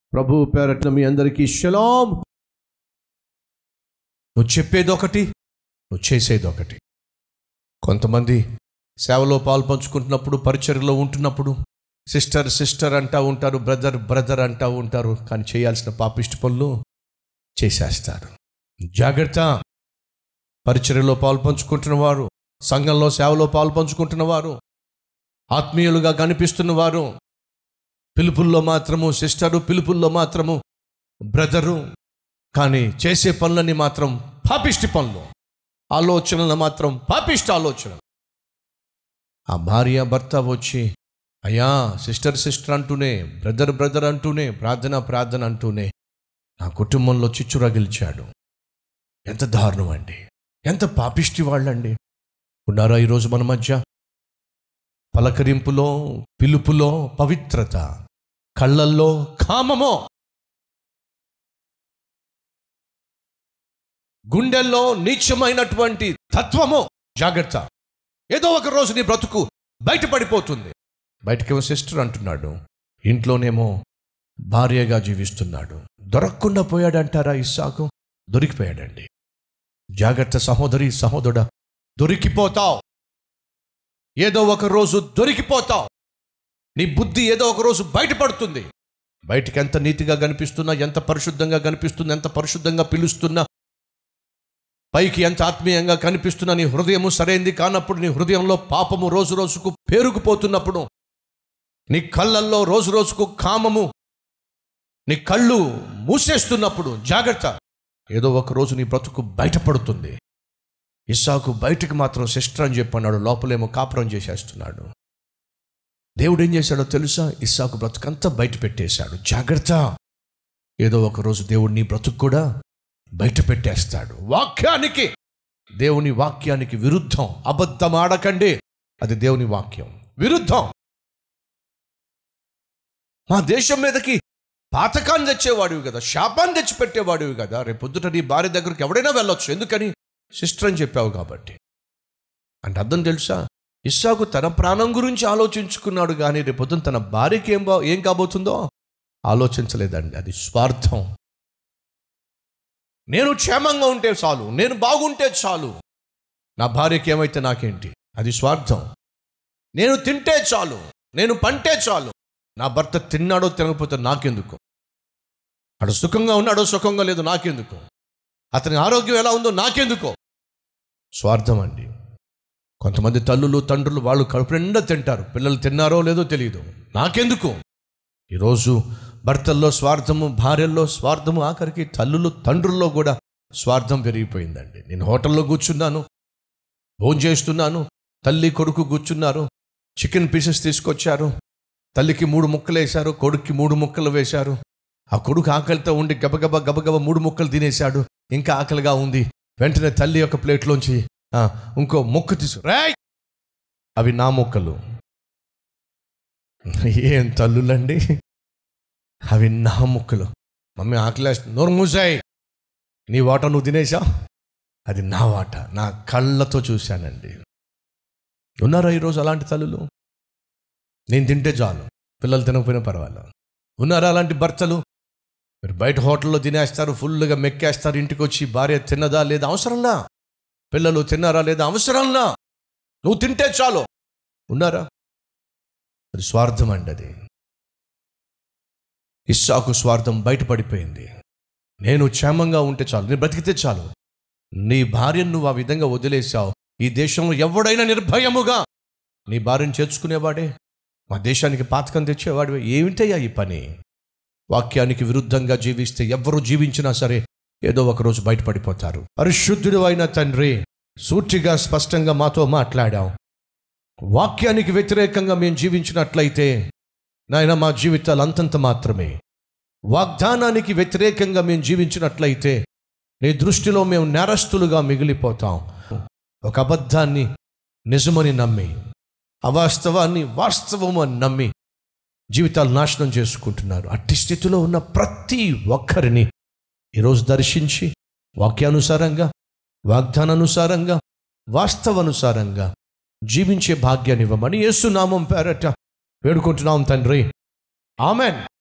ప్రభు పేరట్న మీ అందరికీ షలాం నువ్వు చెప్పేది ఒకటి నువ్వు చేసేది ఒకటి కొంతమంది సేవలో పాలు పంచుకుంటున్నప్పుడు పరిచర్యలో ఉంటున్నప్పుడు సిస్టర్ సిస్టర్ అంటా ఉంటారు బ్రదర్ బ్రదర్ అంటా ఉంటారు కానీ చేయాల్సిన పాపిష్టి పనులు చేసేస్తారు జాగ్రత్త పరిచర్యలో పాలు పంచుకుంటున్న వారు సంఘంలో సేవలో పాలు పంచుకుంటున్న వారు ఆత్మీయులుగా కనిపిస్తున్న వారు పిలుపుల్లో మాత్రము సిస్టరు పిలుపుల్లో మాత్రము బ్రదరు కానీ చేసే పనులన్నీ మాత్రం పాపిష్టి పనులు ఆలోచనలు మాత్రం పాపిష్టి ఆలోచన ఆ భార్య భర్త వచ్చి అయ్యా సిస్టర్ సిస్టర్ అంటూనే బ్రదర్ బ్రదర్ అంటూనే ప్రార్థన ప్రార్థన అంటూనే నా కుటుంబంలో చిచ్చు రగిల్చాడు ఎంత దారుణం అండి ఎంత పాపిష్టి వాళ్ళండి ఉన్నారా ఈరోజు మన మధ్య పలకరింపులో పిలుపులో పవిత్రత కళ్ళల్లో కామమో గుండెల్లో నీచమైనటువంటి తత్వమో జాగ్రత్త ఏదో ఒక రోజు నీ బ్రతుకు బయటపడిపోతుంది బయటకేమో సిస్టర్ అంటున్నాడు ఇంట్లోనేమో భార్యగా జీవిస్తున్నాడు దొరకకుండా పోయాడంటారా ఇస్సాకు దొరికిపోయాడండి జాగ్రత్త సహోదరి సహోదరుడా దొరికిపోతావు ఏదో ఒక రోజు దొరికిపోతావు నీ బుద్ధి ఏదో ఒక రోజు బయటపడుతుంది బయటికి ఎంత నీతిగా కనిపిస్తున్నా ఎంత పరిశుద్ధంగా కనిపిస్తున్నా ఎంత పరిశుద్ధంగా పిలుస్తున్నా పైకి ఎంత ఆత్మీయంగా కనిపిస్తున్నా నీ హృదయము సరైంది కానప్పుడు నీ హృదయంలో పాపము రోజు రోజుకు పేరుకుపోతున్నప్పుడు నీ కళ్ళల్లో రోజు రోజుకు కామము నీ కళ్ళు మూసేస్తున్నప్పుడు జాగ్రత్త ఏదో ఒక రోజు నీ బ్రతుకు బయటపడుతుంది ఇస్సాకు బయటకు మాత్రం సిస్టర్ అని చెప్పన్నాడు లోపలేమో కాపురం చేసేస్తున్నాడు దేవుడు ఏం చేశాడో తెలుసా ఇస్సాకు బ్రతుకంతా బయట పెట్టేశాడు జాగ్రత్త ఏదో ఒక రోజు దేవుడు నీ బ్రతుకు కూడా బయట పెట్టేస్తాడు వాక్యానికి దేవుని వాక్యానికి విరుద్ధం అబద్ధం ఆడకండి అది దేవుని వాక్యం విరుద్ధం మా దేశం మీదకి పాతకాన్ని తెచ్చేవాడివి కదా శాపాన్ని తెచ్చిపెట్టేవాడివి కదా రేపు పొద్దుట నీ భార్య దగ్గరికి ఎవడైనా వెళ్ళొచ్చు ఎందుకని సిస్టర్ అని చెప్పావు కాబట్టి అంటే అర్థం తెలుసా ఇస్సాకు తన ప్రాణం గురించి ఆలోచించుకున్నాడు కానీ రేపు పొద్దున తన భార్యకి ఏం బా ఏం కాబోతుందో ఆలోచించలేదండి అది స్వార్థం నేను క్షేమంగా ఉంటే చాలు నేను బాగుంటే చాలు నా భార్యకి ఏమైతే నాకేంటి అది స్వార్థం నేను తింటే చాలు నేను పంటే చాలు నా భర్త తిన్నాడో తినకపోతే నాకెందుకు అడు సుఖంగా ఉన్నాడో సుఖంగా లేదు నాకెందుకు అతని ఆరోగ్యం ఎలా ఉందో నాకెందుకో స్వార్థం అండి కొంతమంది తల్లులు తండ్రులు వాళ్ళు కడుపు నిండా తింటారు పిల్లలు తిన్నారో లేదో తెలియదు నాకెందుకు ఈరోజు భర్తల్లో స్వార్థము భార్యల్లో స్వార్థము ఆఖరికి తల్లులు తండ్రుల్లో కూడా స్వార్థం పెరిగిపోయిందండి నేను హోటల్లో కూర్చున్నాను భోజనం చేస్తున్నాను తల్లి కొడుకు కూర్చున్నారు చికెన్ పీసెస్ తీసుకొచ్చారు తల్లికి మూడు ముక్కలు వేశారు కొడుక్కి మూడు ముక్కలు వేశారు ఆ కొడుకు ఆకలితో ఉండి గబగబ గబగబ మూడు ముక్కలు తినేశాడు ఇంకా ఆకలిగా ఉంది వెంటనే తల్లి యొక్క ప్లేట్లోంచి "ఆ, ఇంకో ముక్క తీసు రాయ్ అవి నా ముక్కలు ఏం తల్లులండి అవి నా ముక్కలు మమ్మీ ఆకలేస్తుంది నోరు మూసాయి నీ వాట నువ్వు తినేసా అది నా వాట నా కళ్ళతో చూశానండి ఉన్నారా ఈరోజు అలాంటి తల్లులు నేను తింటే చాలు పిల్లలు తినకపోయినా పర్వాలేదు ఉన్నారా అలాంటి భర్తలు మీరు బయట హోటల్లో తినేస్తారు ఫుల్గా మెక్కేస్తారు ఇంటికి వచ్చి భార్య తిన్నదా లేదా అవసరంలా పిల్లలు తిన్నారా లేదా అవసరంలా నువ్వు తింటే చాలు ఉన్నారా అది స్వార్థం అండి అది ఇస్సాకు స్వార్థం బయటపడిపోయింది నేను క్షేమంగా ఉంటే చాలు నేను బ్రతికితే చాలు నీ భార్యను నువ్వు ఆ విధంగా వదిలేశావు ఈ దేశంలో ఎవడైనా నిర్భయముగా నీ భార్యను చేర్చుకునేవాడే మా దేశానికి పాతకం తెచ్చేవాడు ఏమిటయ్యా ఈ పని వాక్యానికి విరుద్ధంగా జీవిస్తే ఎవరు జీవించినా సరే ఏదో ఒక రోజు బయటపడిపోతారు పరిశుద్ధుడు అయిన తండ్రి సూటిగా స్పష్టంగా మాతో మాట్లాడాం వాక్యానికి వ్యతిరేకంగా మేము జీవించినట్లయితే నాయన మా జీవితాలు అంతంత మాత్రమే వాగ్దానానికి వ్యతిరేకంగా మేము జీవించినట్లయితే నీ దృష్టిలో మేము నేరస్తులుగా మిగిలిపోతాం ఒక అబద్ధాన్ని నిజమని నమ్మి అవాస్తవాన్ని వాస్తవము అని నమ్మి జీవితాలు నాశనం చేసుకుంటున్నారు అట్టి స్థితిలో ఉన్న ప్రతి ఒక్కరిని ఈరోజు దర్శించి వాక్యానుసారంగా వాగ్దానానుసారంగా వాస్తవానుసారంగా జీవించే భాగ్యాన్ని ఇవ్వమని యేసునామం పేరట వేడుకుంటున్నాం తండ్రి ఆమెన్